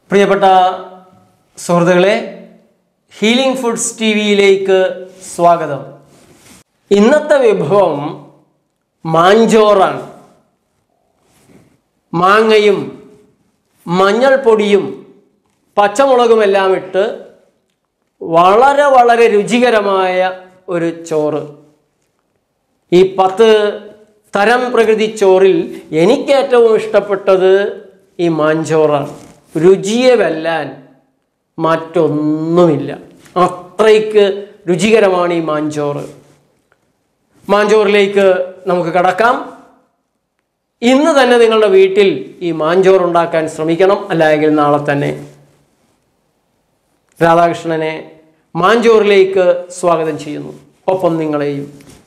പ്രിയപ്പെട്ട സുഹൃത്തുക്കളെ healing foods T വിയിലേക്ക് സ്വാഗതം ഇന്നത്തെ വിഭവം മാഞ്ചോറാണ് മാങ്ങയും മഞ്ഞൾപ്പൊടിയും പച്ചമുളകുമെല്ലാം ഇട്ട് വളരെ വളരെ രുചികരമായ ഒരു ചോറ് ഈ പത്ത് തരം പ്രകൃതി ചോറിൽ എനിക്ക് ഏറ്റവും ഇഷ്ടപ്പെട്ടത് ഈ മാഞ്ചോറാണ് രുചിയെ വെല്ലാൻ മറ്റൊന്നുമില്ല അത്രയ്ക്ക് രുചികരമാണ് ഈ മാഞ്ചോറ് മാഞ്ചോറിലേക്ക് നമുക്ക് കടക്കാം ഇന്ന് തന്നെ നിങ്ങളുടെ വീട്ടിൽ ഈ മാഞ്ചോറ് ഉണ്ടാക്കാൻ ശ്രമിക്കണം അല്ലെങ്കിൽ നാളെ തന്നെ രാധാകൃഷ്ണനെ മാഞ്ചോറിലേക്ക് സ്വാഗതം ചെയ്യുന്നു ഒപ്പം നിങ്ങളെയും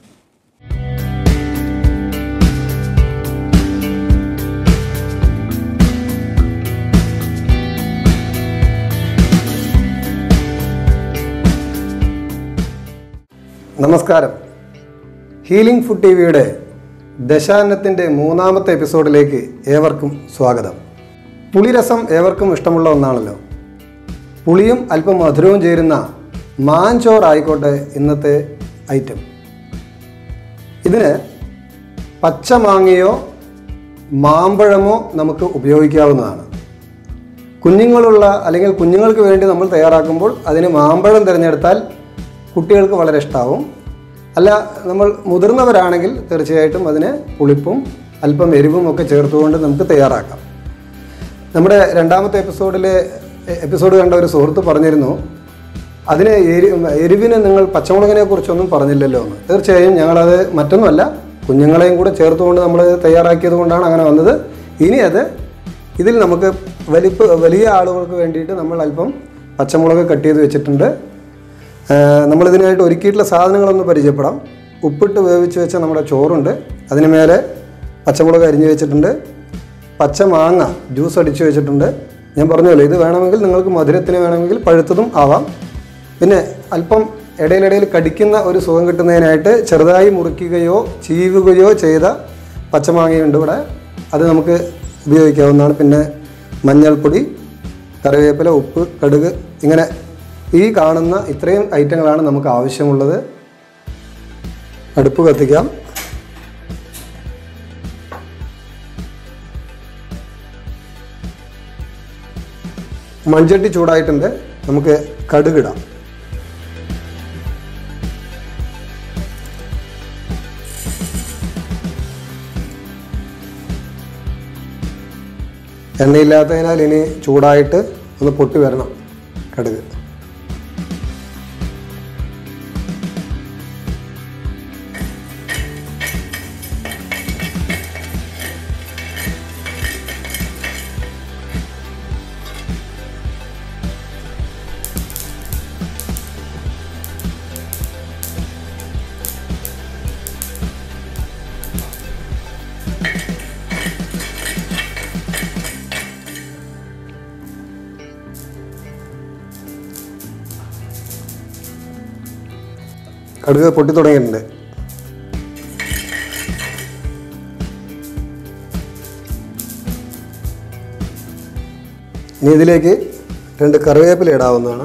നമസ്കാരം ഹീലിംഗ് ഫുഡ് ടി വിയുടെ ദശാന്നത്തിൻ്റെ മൂന്നാമത്തെ എപ്പിസോഡിലേക്ക് ഏവർക്കും സ്വാഗതം പുളിരസം ഏവർക്കും ഇഷ്ടമുള്ള ഒന്നാണല്ലോ പുളിയും അല്പം മധുരവും ചേരുന്ന മാഞ്ചോർ ആയിക്കോട്ടെ ഇന്നത്തെ ഐറ്റം ഇതിന് പച്ചമാങ്ങയോ മാമ്പഴമോ നമുക്ക് ഉപയോഗിക്കാവുന്നതാണ് കുഞ്ഞുങ്ങളുള്ള അല്ലെങ്കിൽ കുഞ്ഞുങ്ങൾക്ക് വേണ്ടി നമ്മൾ തയ്യാറാക്കുമ്പോൾ അതിന് മാമ്പഴം തിരഞ്ഞെടുത്താൽ കുട്ടികൾക്ക് വളരെ ഇഷ്ടമാവും അല്ല നമ്മൾ മുതിർന്നവരാണെങ്കിൽ തീർച്ചയായിട്ടും അതിന് പുളിപ്പും അല്പം എരിവും ഒക്കെ ചേർത്തുകൊണ്ട് നമുക്ക് തയ്യാറാക്കാം നമ്മുടെ രണ്ടാമത്തെ എപ്പിസോഡിലെ എപ്പിസോഡ് കണ്ട ഒരു സുഹൃത്ത് പറഞ്ഞിരുന്നു അതിന് എരി എരിവിന് നിങ്ങൾ പച്ചമുളകിനെ കുറിച്ചൊന്നും പറഞ്ഞില്ലല്ലോ എന്ന് തീർച്ചയായും ഞങ്ങളത് മറ്റൊന്നുമല്ല കുഞ്ഞുങ്ങളെയും കൂടെ ചേർത്തുകൊണ്ട് നമ്മൾ തയ്യാറാക്കിയത് കൊണ്ടാണ് അങ്ങനെ വന്നത് ഇനി അത് ഇതിൽ നമുക്ക് വലിപ്പ് വലിയ ആളുകൾക്ക് വേണ്ടിയിട്ട് നമ്മൾ അല്പം പച്ചമുളക് കട്ട് ചെയ്ത് വെച്ചിട്ടുണ്ട് ആഹ് നമ്മളിതിനായിട്ട് ഒരുക്കിയിട്ടുള്ള സാധനങ്ങളൊന്ന് പരിചയപ്പെടാം ഉപ്പിട്ട് വേവിച്ച് വെച്ച നമ്മുടെ ചോറുണ്ട് അതിന് മേലെ പച്ചമുളക് അരിഞ്ഞ് വെച്ചിട്ടുണ്ട് പച്ചമാങ്ങ ജ്യൂസ് അടിച്ച് വെച്ചിട്ടുണ്ട് ഞാൻ പറഞ്ഞല്ലോ ഇത് വേണമെങ്കിൽ നിങ്ങൾക്ക് മധുരത്തിന് വേണമെങ്കിൽ പഴുത്തതും ആവാം പിന്നെ അല്പം ഇടയിലിടയിൽ കടിക്കുന്ന ഒരു സുഖം കിട്ടുന്നതിനായിട്ട് ചെറുതായി മുറിക്കുകയോ ചീവുകയോ ചെയ്ത പച്ചമാങ്ങയുണ്ട് ഇവിടെ അത് നമുക്ക് ഉപയോഗിക്കാവുന്നതാണ് പിന്നെ മഞ്ഞൾപ്പൊടി കറിവേപ്പില ഉപ്പ് കടുക് ഇങ്ങനെ ഈ കാണുന്ന ഇത്രയും ഐറ്റങ്ങളാണ് നമുക്ക് ആവശ്യമുള്ളത് അടുപ്പ് കത്തിക്കാം മൺചട്ടി ചൂടായിട്ടുണ്ട് നമുക്ക് കടുകിടാം എണ്ണയില്ലാത്തതിനാൽ ഇനി ചൂടായിട്ട് ഒന്ന് പൊട്ടി വരണം കടുക് കടുക് പൊട്ടി തുടങ്ങിയിട്ടുണ്ട് ഇനി ഇതിലേക്ക് രണ്ട് കറിവേപ്പില ഇടാവുന്നതാണ്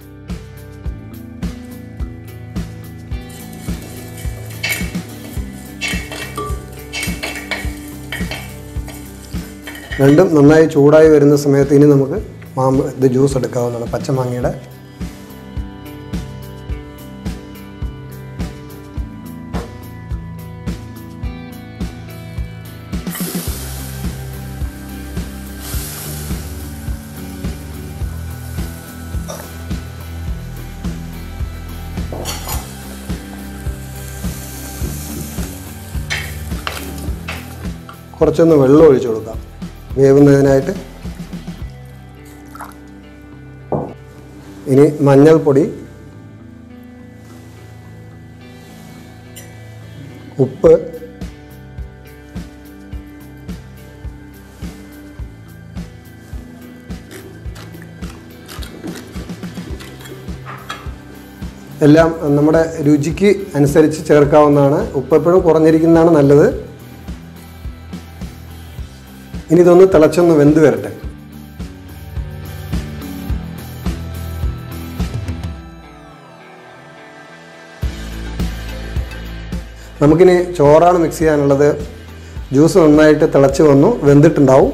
രണ്ടും നന്നായി ചൂടായി വരുന്ന സമയത്ത് ഇനി നമുക്ക് മാമ്പ ഇത് ജ്യൂസ് എടുക്കാവുന്നതാണ് പച്ചമാങ്ങയുടെ കുറച്ചൊന്ന് വെള്ളം ഒഴിച്ചു കൊടുക്കാം വേവുന്നതിനായിട്ട് ഇനി മഞ്ഞൾപ്പൊടി ഉപ്പ് എല്ലാം നമ്മുടെ രുചിക്ക് അനുസരിച്ച് ചേർക്കാവുന്നതാണ് ഉപ്പ് എപ്പോഴും കുറഞ്ഞിരിക്കുന്നതാണ് നല്ലത് ഇനി ഇതൊന്ന് തിളച്ചൊന്ന് വെന്ത് വരട്ടെ നമുക്കിനി ചോറാണ് മിക്സ് ചെയ്യാനുള്ളത് ജ്യൂസ് നന്നായിട്ട് തിളച്ച് വന്നു വെന്തിട്ടുണ്ടാവും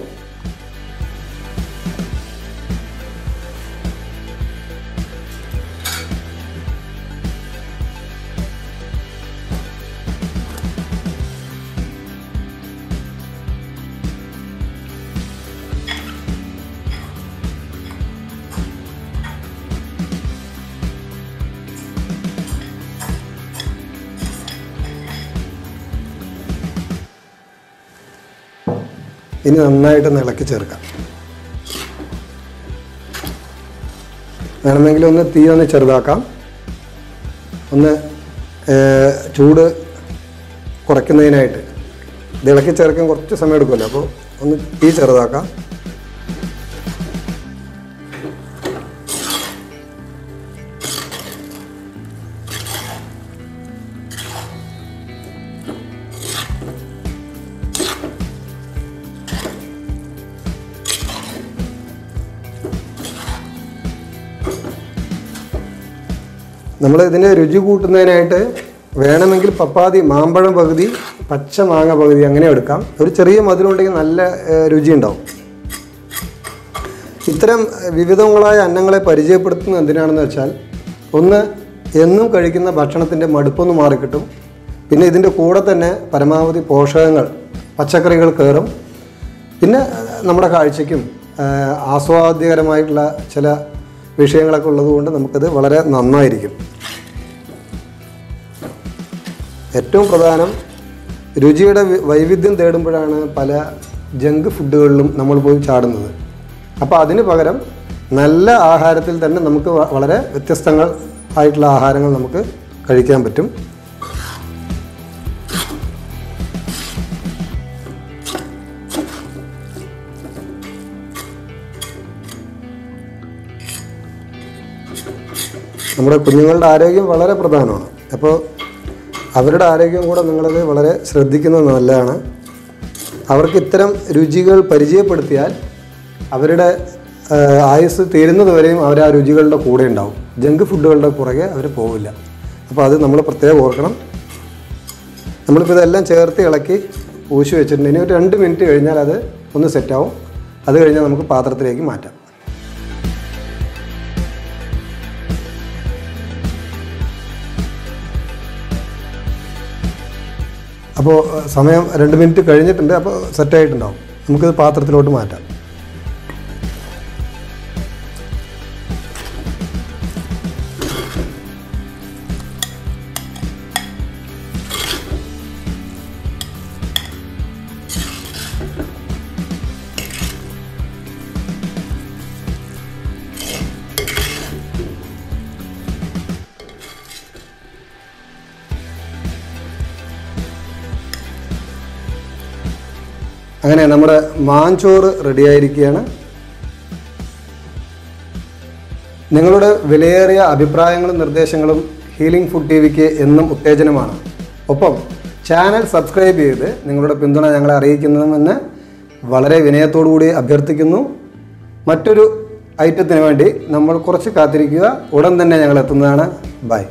ഇനി നന്നായിട്ട് ഒന്ന് ഇളക്കി ചേർക്കാം വേണമെങ്കിൽ ഒന്ന് തീ ഒന്ന് ചെറുതാക്കാം ഒന്ന് ഏർ, ചൂട് കുറയ്ക്കുന്നതിനായിട്ട് ഇത് ഇളക്കി ചേർക്കാൻ കുറച്ച് സമയം എടുക്കുമല്ലോ അപ്പോൾ ഒന്ന് തീ ചെറുതാക്കാം നമ്മൾ ഇതിന് രുചി കൂട്ടുന്നതിനായിട്ട് വേണമെങ്കിൽ പപ്പാതി മാമ്പഴം പകുതി പച്ച മാങ്ങ പകുതി അങ്ങനെ എടുക്കാം ഒരു ചെറിയ മധുരമുണ്ടെങ്കിൽ നല്ല ഏർ, രുചി ഉണ്ടാവും ഇത്തരം ഏർ, വിവിധങ്ങളായ അന്നങ്ങളെ പരിചയപ്പെടുത്തുന്നത് എന്തിനാണെന്ന് വെച്ചാൽ ഒന്ന് എന്നും കഴിക്കുന്ന ഭക്ഷണത്തിൻ്റെ മടുപ്പൊന്ന് മാറിക്കിട്ടും പിന്നെ ഇതിൻ്റെ കൂടെ തന്നെ പരമാവധി പോഷകങ്ങൾ പച്ചക്കറികൾ കയറും പിന്നെ ഏർ, നമ്മുടെ കാഴ്ചയ്ക്കും ഏർ, ആസ്വാദ്യകരമായിട്ടുള്ള ചില വിഷയങ്ങളൊക്കെ ഉള്ളതുകൊണ്ട് നമുക്കത് വളരെ നന്നായിരിക്കും ഏറ്റവും പ്രധാനം രുചിയുടെ വി- വൈവിധ്യം തേടുമ്പോഴാണ് പല ജങ്ക് ഫുഡുകളിലും നമ്മൾ പോയി ചാടുന്നത് അപ്പോൾ അതിന് പകരം നല്ല ആഹാരത്തിൽ തന്നെ നമുക്ക് വ- വളരെ വ്യത്യസ്തങ്ങൾ ആയിട്ടുള്ള ആഹാരങ്ങൾ നമുക്ക് കഴിക്കാൻ പറ്റും നമ്മുടെ കുഞ്ഞുങ്ങളുടെ ആരോഗ്യം വളരെ പ്രധാനമാണ് അപ്പോൾ അവരുടെ ആരോഗ്യം കൂടെ നിങ്ങളത് വളരെ ശ്രദ്ധിക്കുന്നത് നല്ലതാണ് അവർക്ക് ഇത്തരം രുചികൾ പരിചയപ്പെടുത്തിയാൽ അവരുടെ ആ, ആയുസ് തീരുന്നത് വരെയും അവർ ആ രുചികളുടെ കൂടെ ഉണ്ടാവും ജങ്ക് ഫുഡുകളുടെ പുറകെ അവർ പോവില്ല അപ്പോൾ അത് നമ്മൾ പ്രത്യേകം ഓർക്കണം നമ്മളിപ്പോൾ ഇതെല്ലാം ചേർത്ത് ഇളക്കി ഊശി വെച്ചിട്ടുണ്ട് ഇനി ഒരു രണ്ട് മിനിറ്റ് കഴിഞ്ഞാൽ അത് ഒന്ന് സെറ്റാവും അത് കഴിഞ്ഞാൽ നമുക്ക് പാത്രത്തിലേക്ക് മാറ്റാം അപ്പോൾ ഏഹ്, സമയം രണ്ട് മിനിറ്റ് കഴിഞ്ഞിട്ടുണ്ട് അപ്പോൾ സെറ്റായിട്ടുണ്ടാവും നമുക്കിത് പാത്രത്തിലോട്ട് മാറ്റാം അങ്ങനെ നമ്മുടെ മാഞ്ചോറ് റെഡിയായിരിക്കുകയാണ് നിങ്ങളുടെ വിലയേറിയ അഭിപ്രായങ്ങളും നിർദ്ദേശങ്ങളും ഹീലിംഗ് ഫുഡ് ടി വിക്ക് എന്നും ഉത്തേജനമാണ് ഒപ്പം ചാനൽ സബ്സ്ക്രൈബ് ചെയ്ത് നിങ്ങളുടെ പിന്തുണ ഞങ്ങളെ അറിയിക്കുന്നതുമെന്ന് വളരെ വിനയത്തോടു കൂടി അഭ്യർത്ഥിക്കുന്നു മറ്റൊരു ഐറ്റത്തിന് വേണ്ടി നമ്മൾ കുറച്ച് കാത്തിരിക്കുക ഉടൻ തന്നെ ഞങ്ങൾ എത്തുന്നതാണ് ബൈ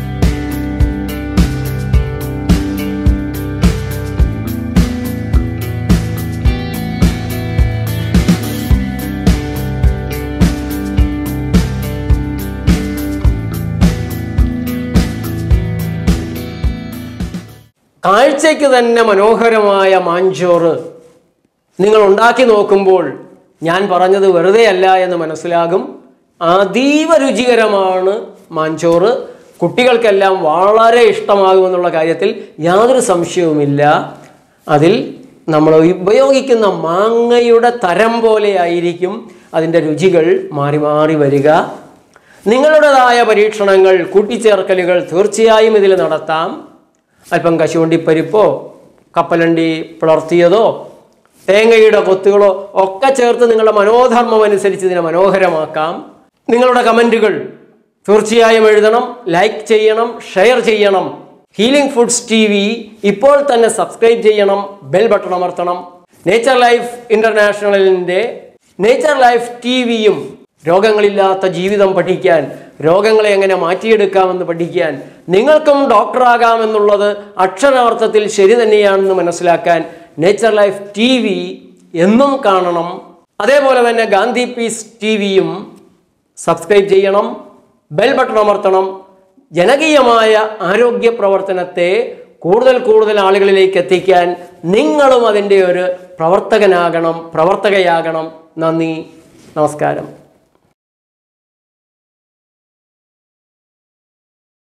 കാഴ്ചയ്ക്ക് തന്നെ മനോഹരമായ മാഞ്ചോറ് നിങ്ങൾ ഉണ്ടാക്കി നോക്കുമ്പോൾ ഞാൻ പറഞ്ഞത് വെറുതെ അല്ല എന്ന് മനസ്സിലാകും അതീവ രുചികരമാണ് മാഞ്ചോറ് കുട്ടികൾക്കെല്ലാം വളരെ ഇഷ്ടമാകുമെന്നുള്ള കാര്യത്തിൽ യാതൊരു സംശയവുമില്ല അതിൽ നമ്മൾ ഉപയോഗിക്കുന്ന മാങ്ങയുടെ തരം പോലെ ആയിരിക്കും അതിൻ്റെ രുചികൾ മാറി മാറി വരിക നിങ്ങളുടേതായ പരീക്ഷണങ്ങൾ കൂട്ടിച്ചേർക്കലുകൾ തീർച്ചയായും ഇതിൽ നടത്താം അല്പം കശുവണ്ടിപ്പരിപ്പോ കപ്പലണ്ടി പിളർത്തിയതോ തേങ്ങയുടെ കൊത്തുകളോ ഒക്കെ ചേർത്ത് നിങ്ങളുടെ മനോധർമ്മം അനുസരിച്ച് ഇതിനെ മനോഹരമാക്കാം നിങ്ങളുടെ കമൻറ്റുകൾ തീർച്ചയായും എഴുതണം ലൈക്ക് ചെയ്യണം ഷെയർ ചെയ്യണം ഹീലിംഗ് ഫുഡ്സ് ടി വി ഇപ്പോൾ തന്നെ സബ്സ്ക്രൈബ് ചെയ്യണം ബെൽ ബട്ടൺ അമർത്തണം നേച്ചർ ലൈഫ് ഇന്റർനാഷണലിൻ്റെ നേച്ചർ ലൈഫ് ടി വിയും രോഗങ്ങളില്ലാത്ത ജീവിതം പഠിക്കാൻ രോഗങ്ങളെ എങ്ങനെ മാറ്റിയെടുക്കാമെന്ന് പഠിക്കാൻ നിങ്ങൾക്കും ഡോക്ടറാകാമെന്നുള്ളത് അക്ഷരാർത്ഥത്തിൽ ശരി തന്നെയാണെന്ന് മനസ്സിലാക്കാൻ നേച്ചർ ലൈഫ് ടി വി എന്നും കാണണം അതേപോലെ തന്നെ ഗാന്ധി പീസ് ടി വിയും സബ്സ്ക്രൈബ് ചെയ്യണം ബെൽ ബട്ടൺ അമർത്തണം ജനകീയമായ ആരോഗ്യ പ്രവർത്തനത്തെ കൂടുതൽ കൂടുതൽ ആളുകളിലേക്ക് എത്തിക്കാൻ നിങ്ങളും അതിൻ്റെ ഒരു പ്രവർത്തകനാകണം പ്രവർത്തകയാകണം നന്ദി നമസ്കാരം